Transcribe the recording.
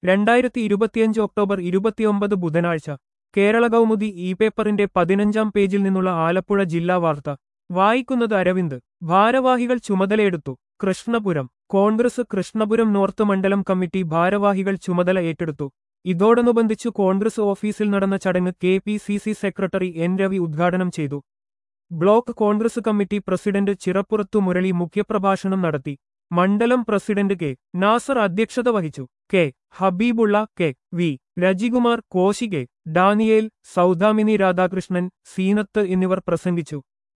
രണ്ടായിരത്തി ഇരുപത്തിയഞ്ച് ഒക്ടോബർ ഇരുപത്തിയൊമ്പത് ബുധനാഴ്ച കേരള കൗമുദി ഇ പേപ്പറിന്റെ പതിനഞ്ചാം പേജിൽ നിന്നുള്ള ആലപ്പുഴ ജില്ലാ വാർത്ത വായിക്കുന്നത് അരവിന്ദ് ഭാരവാഹികൾ ചുമതലയെടുത്തു കൃഷ്ണപുരം കോൺഗ്രസ് കൃഷ്ണപുരം നോർത്ത് മണ്ഡലം കമ്മിറ്റി ഭാരവാഹികൾ ചുമതല ഏറ്റെടുത്തു ഇതോടനുബന്ധിച്ചു കോൺഗ്രസ് ഓഫീസിൽ നടന്ന ചടങ്ങ് K P C C secretary N Ravi ഉദ്ഘാടനം ചെയ്തു block Congress committee president Chirappurathu Murali മുഖ്യപ്രഭാഷണം നടത്തി മണ്ഡലം പ്രസിഡന്റ് കെ നാസർ അധ്യക്ഷത വഹിച്ചു K Habeebulla K V Rajikumar Koshy K Daniel Soudamini Radhakrishnan Seenath എന്നിവർ പ്രസംഗിച്ചു